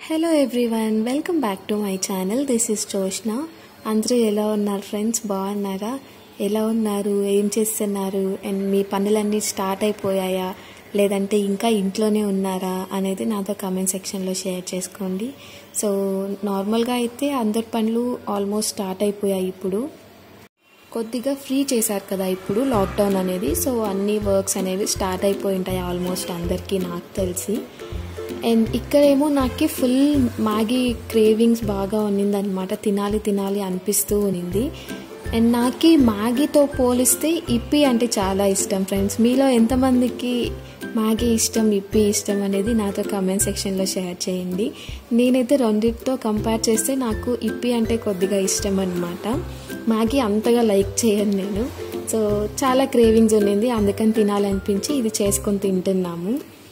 Hello everyone welcome back to my channel this is Jyoshna అందరూ ఎలా ఉన్నారు ఫ్రెండ్స్ బాగున్నారా ఎలా ఉన్నారు ఏం చేస్తున్నారు అండ్ మీ పనులన్నీ స్టార్ట్ అయిపోయాయా లేదంటే ఇంకా ఇంట్లోనే ఉన్నారా అనేది నాతో కామెంట్ సెక్షన్లో షేర్ చేసుకోండి సో నార్మల్గా అయితే అందరి పనులు ఆల్మోస్ట్ స్టార్ట్ అయిపోయాయి ఇప్పుడు కొద్దిగా ఫ్రీ చేశారు కదా ఇప్పుడు లాక్డౌన్ అనేది సో అన్ని వర్క్స్ అనేవి స్టార్ట్ అయిపోయి ఉంటాయి ఆల్మోస్ట్ అందరికీ నాకు తెలిసి అండ్ ఇక్కడేమో నాకు ఫుల్ మ్యాగీ క్రేవింగ్స్ బాగా ఉన్నిందనమాట తినాలి తినాలి అనిపిస్తూ ఉన్నింది అండ్ నాకు మ్యాగీతో పోలిస్తే ఇప్పి అంటే చాలా ఇష్టం ఫ్రెండ్స్ మీలో ఎంతమందికి మ్యాగీ ఇష్టం ఇప్పి ఇష్టం అనేది నాతో కమెంట్ సెక్షన్లో షేర్ చేయండి నేనైతే రెండింటితో కంపేర్ చేస్తే నాకు ఇప్పి అంటే కొద్దిగా ఇష్టం అనమాట మ్యాగీ అంతగా లైక్ చేయను నేను సో చాలా క్రేవింగ్స్ ఉన్నింది అందుకని తినాలనిపించి ఇది చేసుకొని తింటున్నాము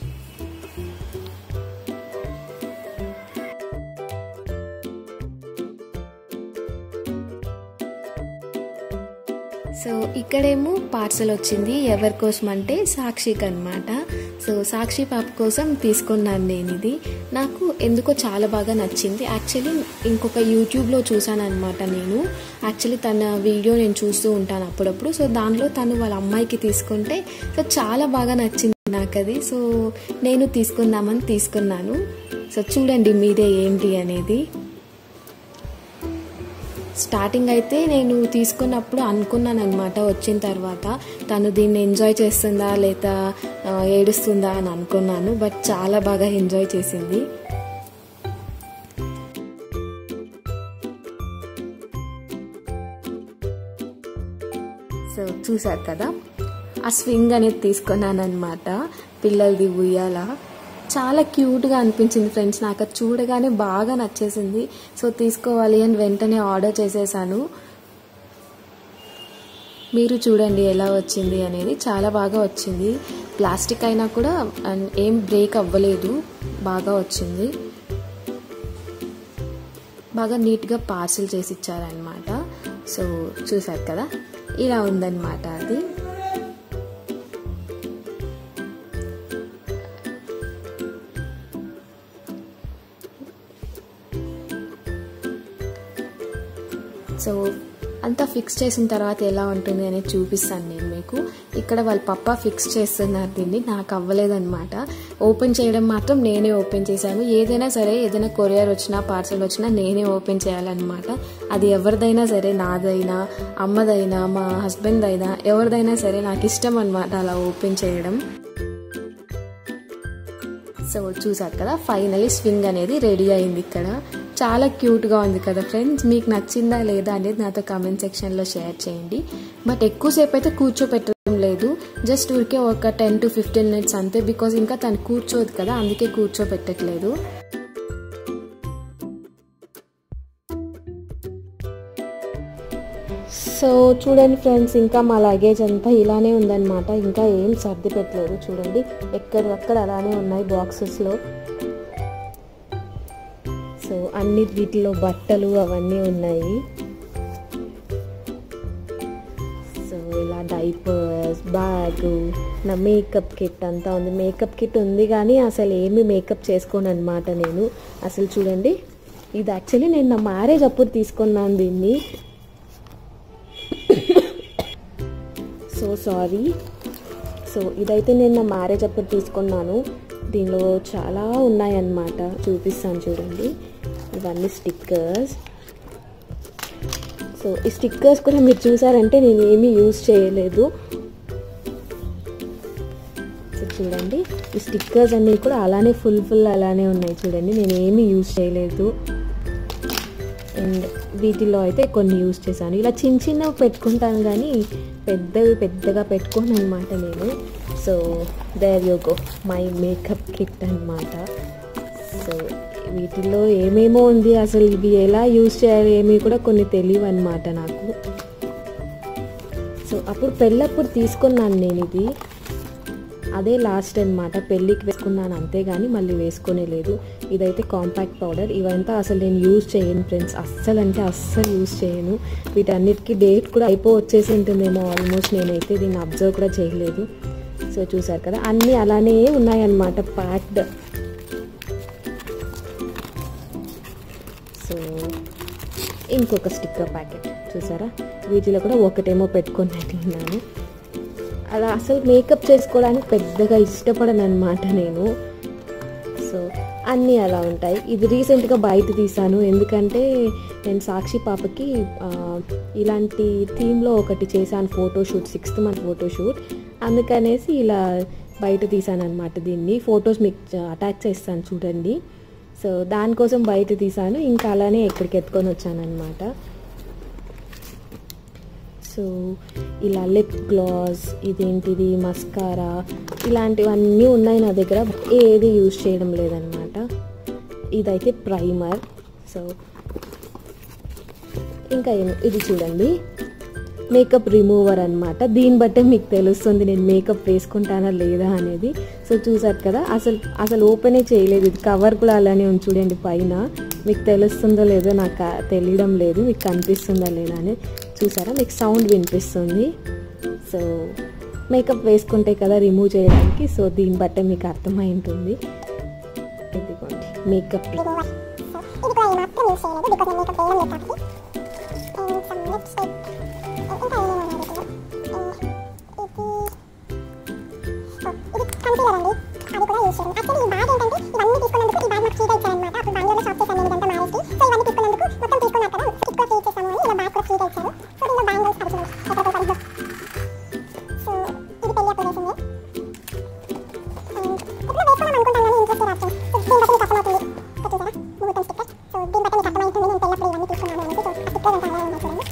సో ఇక్కడేమో పార్సల్ వచ్చింది ఎవరి కోసం అంటే సాక్షికి అనమాట సో సాక్షి పాప కోసం తీసుకున్నాను నేను ఇది నాకు ఎందుకో చాలా బాగా నచ్చింది యాక్చువల్లీ ఇంకొక యూట్యూబ్లో చూసాను అనమాట నేను యాక్చువల్లీ తన వీడియో నేను చూస్తూ ఉంటాను అప్పుడప్పుడు సో దానిలో తను వాళ్ళ అమ్మాయికి తీసుకుంటే సో చాలా బాగా నచ్చింది నాకు అది సో నేను తీసుకుందామని తీసుకున్నాను సో చూడండి మీదే ఏంటి అనేది స్టార్టింగ్ అయితే నేను తీసుకున్నప్పుడు అనుకున్నాను అనమాట వచ్చిన తర్వాత తను దీన్ని ఎంజాయ్ చేస్తుందా లేదా ఏడుస్తుందా అని అనుకున్నాను బట్ చాలా బాగా ఎంజాయ్ చేసింది సో చూసారు కదా ఆ స్వింగ్ అనేది తీసుకున్నాను అనమాట పిల్లలది ఉయ్యాల చాలా క్యూట్గా అనిపించింది ఫ్రెండ్స్ నాకు అది చూడగానే బాగా నచ్చేసింది సో తీసుకోవాలి అని వెంటనే ఆర్డర్ చేసేసాను మీరు చూడండి ఎలా వచ్చింది అనేది చాలా బాగా వచ్చింది ప్లాస్టిక్ అయినా కూడా ఏం బ్రేక్ అవ్వలేదు బాగా వచ్చింది బాగా నీట్గా పార్సిల్ చేసి ఇచ్చారనమాట సో చూసారు కదా ఇలా ఉందన్నమాట అది సో అంతా ఫిక్స్ చేసిన తర్వాత ఎలా ఉంటుంది అనేది చూపిస్తాను నేను మీకు ఇక్కడ వాళ్ళ పప్ప ఫిక్స్ చేస్తున్నారు దీన్ని నాకు అవ్వలేదన్నమాట ఓపెన్ చేయడం మాత్రం నేనే ఓపెన్ చేశాను ఏదైనా సరే ఏదైనా కొరియర్ వచ్చినా పార్సల్ వచ్చినా నేనే ఓపెన్ చేయాలన్నమాట అది ఎవరిదైనా సరే నాదైనా అమ్మదైనా మా హస్బెండ్ అయినా ఎవరిదైనా సరే నాకు ఇష్టం అనమాట అలా ఓపెన్ చేయడం సో చూసారు కదా ఫైనలీ స్వింగ్ అనేది రెడీ అయింది ఇక్కడ చాలా క్యూట్గా ఉంది కదా ఫ్రెండ్స్ మీకు నచ్చిందా లేదా అనేది నాతో కామెంట్ సెక్షన్లో షేర్ చేయండి బట్ ఎక్కువసేపు అయితే కూర్చోపెట్టడం లేదు జస్ట్ ఊరికే ఒక టెన్ టు ఫిఫ్టీన్ మినిట్స్ అంతే బికాజ్ ఇంకా తను కూర్చోదు కదా అందుకే కూర్చోపెట్టట్లేదు సో చూడండి ఫ్రెండ్స్ ఇంకా మా లగేజ్ అంతా ఇలానే ఉందన్నమాట ఇంకా ఏం సర్ది పెట్టలేదు చూడండి ఎక్కడికక్కడ అలానే ఉన్నాయి బాక్సెస్లో సో అన్ని వీటిలో బట్టలు అవన్నీ ఉన్నాయి సో ఇలా డైపర్స్ బ్యాగ్ నా మేకప్ కిట్ అంతా ఉంది మేకప్ కిట్ ఉంది కానీ అసలు ఏమి మేకప్ చేసుకోను అనమాట నేను అసలు చూడండి ఇది యాక్చువల్లీ నేను నా మ్యారేజ్ అప్పుడు తీసుకున్నాను దీన్ని సో సారీ సో ఇదైతే నేను నా మ్యారేజ్ అప్పుడు తీసుకున్నాను దీనిలో చాలా ఉన్నాయన్నమాట చూపిస్తాను చూడండి ఇవన్నీ స్టిక్కర్స్ సో ఈ స్టిక్కర్స్ కూడా మీరు చూసారంటే నేను ఏమీ యూజ్ చేయలేదు సో చూడండి ఈ స్టిక్కర్స్ అన్నీ కూడా అలానే ఫుల్ ఫుల్ అలానే ఉన్నాయి చూడండి నేను ఏమీ యూజ్ చేయలేదు అండ్ వీటిలో అయితే కొన్ని యూజ్ చేశాను ఇలా చిన్న చిన్నవి పెట్టుకుంటాను కానీ పెద్దవి పెద్దగా పెట్టుకోను అనమాట నేను so there you go my makeup kit అనమాట సో వీటిల్లో ఏమేమో ఉంది అసలు ఇవి ఎలా యూజ్ చేయాలి ఏమీ కూడా కొన్ని తెలియవు అనమాట నాకు సో అప్పుడు పెళ్ళప్పుడు తీసుకున్నాను నేను ఇది అదే లాస్ట్ అనమాట పెళ్ళికి వేసుకున్నాను అంతేగాని మళ్ళీ వేసుకునే లేదు ఇదైతే కాంపాక్ట్ పౌడర్ ఇవంతా అసలు నేను యూజ్ చేయను ఫ్రెండ్స్ అస్సలు అంటే అస్సలు యూజ్ చేయను వీటన్నిటికీ డేట్ కూడా అయిపో వచ్చేసి ఉంటుందేమో ఆల్మోస్ట్ నేనైతే దీన్ని అబ్జర్వ్ కూడా చేయలేదు సో చూసారు కదా అన్నీ అలానే ఉన్నాయన్నమాట ప్యాక్డ్ సో ఇంకొక స్టిక్కర్ ప్యాకెట్ చూసారా వీటిలో కూడా ఒకటేమో పెట్టుకొని ఉన్నాను అలా అసలు మేకప్ చేసుకోవడానికి పెద్దగా ఇష్టపడను అనమాట నేను సో అన్నీ అలా ఉంటాయి ఇది రీసెంట్గా బయట తీసాను ఎందుకంటే నేను సాక్షి పాపకి ఆ, ఇలాంటి థీమ్లో ఒకటి చేశాను ఫోటోషూట్ సిక్స్త్ మంత్ ఫోటోషూట్ అందుకనేసి ఇలా బయట తీసాను అనమాట దీన్ని ఫొటోస్ మీకు అటాచ్ చేస్తాను చూడండి సో దానికోసం బయట తీసాను ఇంకా అలానే ఇక్కడికి ఎత్తుకొని వచ్చాను అనమాట సో ఇలా లిప్ గ్లాస్ ఇదేంటిది మస్కారా ఇలాంటివన్నీ ఉన్నాయి నా దగ్గర ఏది యూజ్ చేయడం లేదనమాట ఇదైతే ప్రైమర్ సో ఇంకా ఏం- ఇది చూడండి మేకప్ రిమూవర్ అనమాట దీన్ని బట్టే మీకు తెలుస్తుంది నేను మేకప్ వేసుకుంటానా లేదా అనేది సో చూసారు కదా అసలు అసలు ఓపెనే చేయలేదు ఇది కవర్ కూడా అలానే ఉంది చూడండి పైన మీకు తెలుస్తుందో లేదో నాకు ఆ- తెలియడం లేదు మీకు కనిపిస్తుందా లేదా అని చూసారా మీకు సౌండ్ వినిపిస్తుంది సో మేకప్ వేసుకుంటే కదా రిమూవ్ చేయడానికి సో దీన్ని బట్టే మీకు అర్థమై ఉంటుంది ఇదిగోండి మేకప్ రిమూవర్ సో ఇది కూడా ఏమాత్రం యూస్ చేయలేదు బికాజ్ నేను మేకప్ వేయడం లేదు కాబట్టి అండ్ సమ్ లిప్స్టిక్ ఇంకా ఏమేమి ఉన్నాయి వీటిలో అండ్ ఇది సో ఇది కన్సీలర్ అండి అది కూడా యూస్ చేయడం యాక్చువల్లీ ఈ బ్యాగ్ ఏంటంటే ఇవన్నీ తీసుకున్నందుకు ఈ బ్యాగ్ నాకు ఫ్రీగా ఇచ్చారనమాట అప్పుడు బెంగళూరులో షాప్ చేశాను నేను ఇదంతా మ్యారేజ్కి సో ఇవన్నీ తీసుకున్నందుకు మొత్తం తీసుకున్నారు కదా స్టిక్ కూడా ఫ్రీ ఇచ్చేసాము అని ఇలా బ్యాగ్ కూడా ఫ్రీగా ఇచ్చారు సో దీనిలో బ్యాంగిల్స్ పడుతున్నాయి ఎక్కడ పెట్టాలి సో ఇది పెళ్ళి అప్పుడు వేసింది ఎప్పుడు వేసుకున్నాం అనుకుంటాను కానీ ఇంట్రెస్ట్ రాదు సో దీని బట్టి మీకు అర్థమవుతుంది సో చూసారా ముహూర్తం స్టిక్కర్ సో దీని బట్టి మీకు అర్థమవుతుంది నేను పెళ్ళప్పుడు ఇవన్నీ తీసుకున్నాను అనేసి సో ఆ స్టిక్కర్ అంతా అలా ఉన్నాయి చూడండి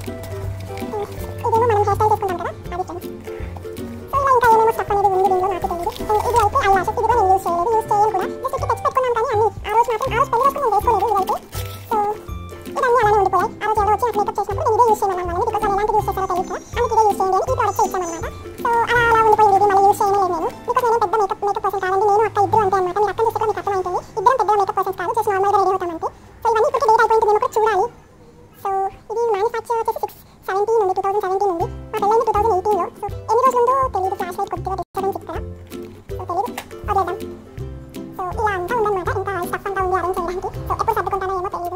ఇదేమో మనం హెయిర్ స్టైల్ చేసుకుంటాం కదా అది ఇచ్చాను సో ఇలా ఇంకా ఏమేమో స్టఫ్ అనేది ఉంది దీనిలో నాకు తెలియదు అండ్ ఇది అయితే ఐ లాషెస్ ఇది కూడా నేను యూస్ చేయలేదు యూస్ చేయను కూడా జస్ట్ ఇట్లా తెచ్చి పెట్టుకున్నాం కానీ అన్ని ఆ రోజు మాత్రం ఆ రోజు పెళ్లి రోజు నేను వేసుకోలేదు ఇదైతే సో ఇవన్నీ అలానే ఉండిపోయాయి ఆ రోజు ఎవరో వచ్చి నాకు మేకప్ చేసినప్పుడు నేను ఇదే యూస్ చేయమన్నాను వాళ్ళని బికాస్ వాళ్ళు ఎలాంటి యూస్ చేస్తారో తెలియదు కదా అందుకే ఇదే యూస్ చేయండి అని ఈ ప్రోడక్ట్ ఇచ్చామన్నమాట సో అలా అలా ఉండిపోయింది ఇది మళ్ళీ యూస్ చేయలేదు నేను బికాస్ నేనే పెద్ద మేకప్ మేకప్ పర్సన్ కాదండి నేను అక్క ఇద్దరు అంతే అనమాట మీరు అక్కడ చూస్తే మీకు అర్థమవుతుంది ఇద్దరం పెద్ద మేకప్ పర్సన్ కాదు జస్ట్ నార్మల్గా రెడీ అవుతాం అంతే సో ఇవన్నీ ఇప్పటికి డేట్ అయిపోయింది మేము కూడా చూడాలి సో ఇది మ్యానుఫ్యాక్చర్ వచ్చేసి సిక్స్ సెవెంటీన్ ఉంది టూ థౌసండ్ సెవెంటీన్ ఉంది మా పెళ్ళైంది టూ థౌసండ్ ఎయిటీన్లో సో ఎన్ని రోజులు ఉందో తెలియదు ఫ్లాష్ లైట్ కొద్దిగా డిస్టర్బెన్స్ ఇక్కడ సో తెలియదు వదిలేద్దాం సో ఇలా అంతా ఉందన్నమాట ఇంకా స్టఫ్ అంతా ఉంది అరేంజ్ చేయడానికి సో ఎప్పుడు సర్దుకుంటానో ఏమో తెలియదు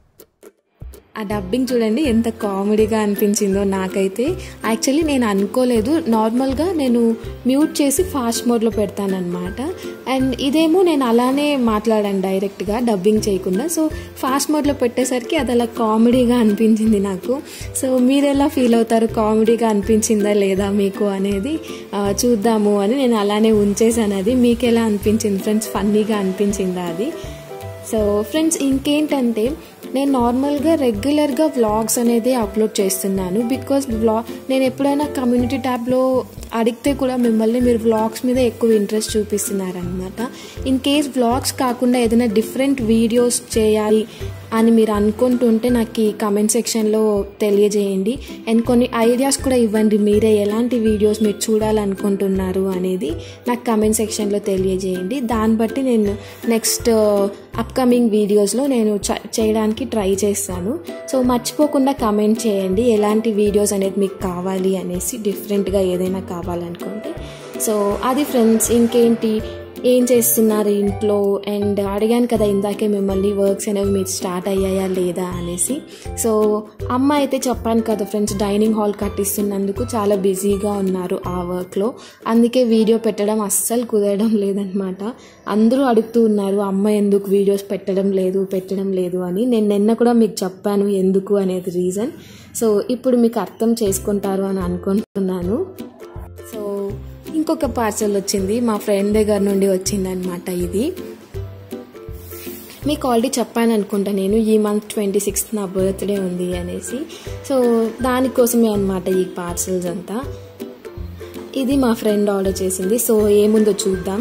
ఆ డబ్బింగ్ చూడండి ఎంత కామెడీగా అనిపించిందో నాకైతే యాక్చువల్లీ నేను అనుకోలేదు నార్మల్గా నేను మ్యూట్ చేసి ఫాస్ట్ మోడ్లో పెడతానమాట అండ్ ఇదేమో నేను అలానే మాట్లాడాను డైరెక్ట్గా డబ్బింగ్ చేయకుండా సో ఫాస్ట్ మోడ్లో పెట్టేసరికి అది అలా కామెడీగా అనిపించింది నాకు సో మీరు ఎలా ఫీల్ అవుతారు కామెడీగా అనిపించిందా లేదా మీకు అనేది ఆ, చూద్దాము అని నేను అలానే ఉంచేసాను అది మీకు ఎలా అనిపించింది ఫ్రెండ్స్ ఫన్నీగా అనిపించిందా అది సో ఫ్రెండ్స్ ఇంకేంటంటే నేను నార్మల్గా రెగ్యులర్గా వ్లాగ్స్ అనేది అప్లోడ్ చేస్తున్నాను బికాస్ వ్లాగ్ నేను ఎప్పుడైనా కమ్యూనిటీ ట్యాబ్లో అడిగితే కూడా మిమ్మల్ని మీరు వ్లాగ్స్ మీద ఎక్కువ ఇంట్రెస్ట్ చూపిస్తున్నారనమాట ఇన్ కేస్ వ్లాగ్స్ కాకుండా ఏదైనా డిఫరెంట్ వీడియోస్ చేయాలి అని మీరు అనుకుంటుంటే నాకు ఈ కమెంట్ సెక్షన్లో తెలియజేయండి అండ్ కొన్ని ఐడియాస్ కూడా ఇవ్వండి మీరే ఎలాంటి వీడియోస్ మీరు చూడాలనుకుంటున్నారు అనేది నాకు కమెంట్ సెక్షన్లో తెలియజేయండి దాన్ని బట్టి నేను నెక్స్ట్ అప్కమింగ్ వీడియోస్లో నేను చ- చేయడానికి ట్రై చేస్తాను సో మర్చిపోకుండా కమెంట్ చేయండి ఎలాంటి వీడియోస్ అనేది మీకు కావాలి అనేసి డిఫరెంట్గా ఏదైనా కావాలనుకుంటే సో అది ఫ్రెండ్స్ ఇంకేంటి ఏం చేస్తున్నారు ఇంట్లో అండ్ అడిగాను కదా ఇందాకే మిమ్మల్ని వర్క్స్ అనేవి మీరు స్టార్ట్ అయ్యాయా లేదా అనేసి సో అమ్మ అయితే చెప్పాను కదా ఫ్రెండ్స్ డైనింగ్ హాల్ కట్టిస్తున్నందుకు చాలా బిజీగా ఉన్నారు ఆ వర్క్లో అందుకే వీడియో పెట్టడం అస్సలు కుదరడం లేదనమాట అందరూ అడుగుతూ ఉన్నారు అమ్మ ఎందుకు వీడియోస్ పెట్టడం లేదు పెట్టడం లేదు అని నేను నిన్న కూడా మీకు చెప్పాను ఎందుకు అనేది రీజన్ సో ఇప్పుడు మీకు అర్థం చేసుకుంటారు అని అనుకుంటున్నాను సో ఇంకొక పార్సల్ వచ్చింది మా ఫ్రెండ్ దగ్గర నుండి వచ్చిందనమాట ఇది మీకు ఆల్రెడీ చెప్పాను అనుకుంటా నేను ఈ మంత్ ట్వంటీ సిక్స్త్ నా బర్త్డే ఉంది అనేసి సో దానికోసమే అనమాట ఈ పార్సల్స్ అంతా ఇది మా ఫ్రెండ్ ఆర్డర్ చేసింది సో ఏముందో చూద్దాం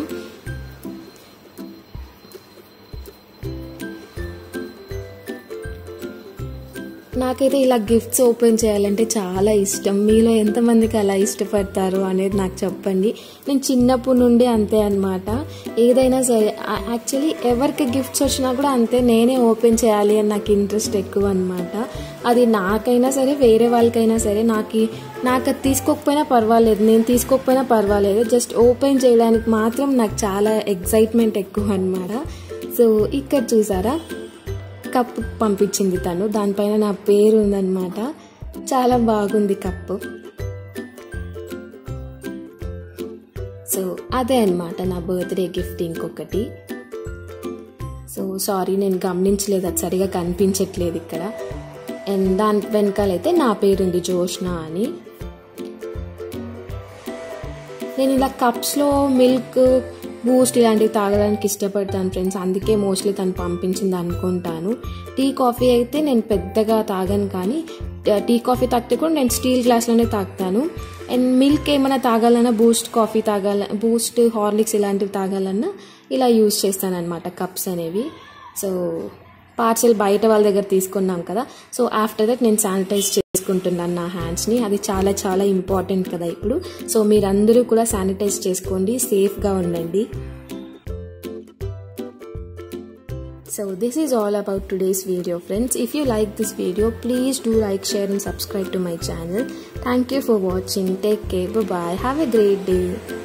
నాకైతే ఇలా గిఫ్ట్స్ ఓపెన్ చేయాలంటే చాలా ఇష్టం మీలో ఎంతమందికి అలా ఇష్టపడతారు అనేది నాకు చెప్పండి నేను చిన్నప్పటి నుండి అంతే అనమాట ఏదైనా సరే యాక్చువల్లీ ఎవరికి గిఫ్ట్స్ వచ్చినా కూడా అంతే నేనే ఓపెన్ చేయాలి అని నాకు ఇంట్రెస్ట్ ఎక్కువ అనమాట అది నాకైనా సరే వేరే వాళ్ళకైనా సరే నాకు నాకు అది తీసుకోకపోయినా పర్వాలేదు నేను తీసుకోకపోయినా పర్వాలేదు జస్ట్ ఓపెన్ చేయడానికి మాత్రం నాకు చాలా ఎక్సైట్మెంట్ ఎక్కువ అనమాట సో ఇక్కడ చూసారా కప్ పంపించింది తను దానిపైన నా పేరు ఉందన్నమాట చాలా బాగుంది కప్పు సో అదే అనమాట నా బర్త్డే గిఫ్ట్ ఇంకొకటి సో సారీ నేను గమనించలేదు అది సరిగా కనిపించట్లేదు ఇక్కడ అండ్ దాని వెనకాలైతే నా పేరుంది జోష్న అని నేను ఇలా కప్స్లో మిల్క్ బూస్ట్ ఇలాంటివి తాగడానికి ఇష్టపడతాను ఫ్రెండ్స్ అందుకే మోస్ట్లీ తను పంపించింది అనుకుంటాను టీ కాఫీ అయితే నేను పెద్దగా తాగను కానీ టీ కాఫీ తాగితే కూడా నేను స్టీల్ గ్లాస్లోనే తాగుతాను అండ్ మిల్క్ ఏమైనా తాగాలన్నా బూస్ట్ కాఫీ తాగాల బూస్ట్ హార్లిక్స్ ఇలాంటివి తాగాలన్నా ఇలా యూజ్ చేస్తాను అనమాట కప్స్ అనేవి సో పార్సల్ బయట వాళ్ళ దగ్గర తీసుకున్నాం కదా సో ఆఫ్టర్ దట్ నేను శానిటైజ్ చేసుకుంటున్నాను నా హ్యాండ్స్ని అది చాలా చాలా ఇంపార్టెంట్ కదా ఇప్పుడు సో మీరందరూ కూడా శానిటైజ్ చేసుకోండి సేఫ్గా ఉండండి So this is all about today's video friends. If you like this video, please do like, share and subscribe to my channel. Thank you for watching. Take care. Bye bye. Have a great day.